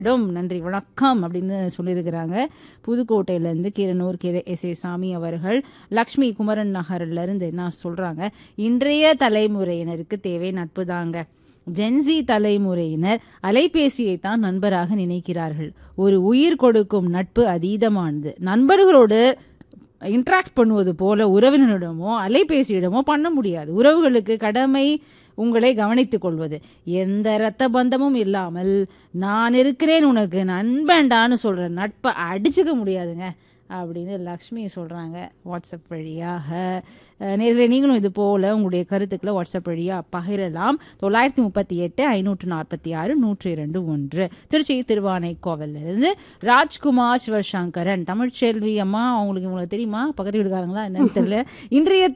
டும் நன்றி வணக்கம் அப்படின்னு சொல்லியிருக்கிறாங்க புதுக்கோட்டையிலேருந்து கீரனூர் கீர எஸ் ஏ சாமி அவர்கள் லக்ஷ்மி குமரன் நகர்லேருந்து என்ன சொல்கிறாங்க இன்றைய தலைமுறையினருக்கு தேவை நட்பு தாங்க ஜென்சி தலைமுறையினர் அலைபேசியை தான் நண்பராக நினைக்கிறார்கள் ஒரு உயிர் கொடுக்கும் நட்பு அதீதமானது நண்பர்களோடு இன்ட்ராக்ட் பண்ணுவது போல உறவினரிடமோ அலைபேசியிடமோ பண்ண முடியாது உறவுகளுக்கு கடமை உங்களை கவனித்துக் கொள்வது எந்த இரத்த பந்தமும் இல்லாமல் நான் இருக்கிறேன் உனக்கு நண்பன்டான்னு சொல்ற நட்பை அடிச்சுக்க முடியாதுங்க அப்படின்னு லக்ஷ்மி சொல்கிறாங்க வாட்ஸ்அப் வழியாக அஹ், நேர்களே நீங்களும் இது போல் உங்களுடைய கருத்துக்களை வாட்ஸ்அப் வழியாக பகிரலாம் தொள்ளாயிரத்தி முப்பத்தி எட்டு ஐநூற்று நாற்பத்தி ஆறு நூற்றி இரண்டு ஒன்று திருச்சி திருவானைக்கோவிலிருந்து ராஜ்குமார் சிவசங்கரன் தமிழ்ச்செல்வி அம்மா அவங்களுக்கு உங்களுக்கு தெரியுமா பக்கத்து வீட்டுக்காரங்களா என்னன்னு தெரியல இன்றைய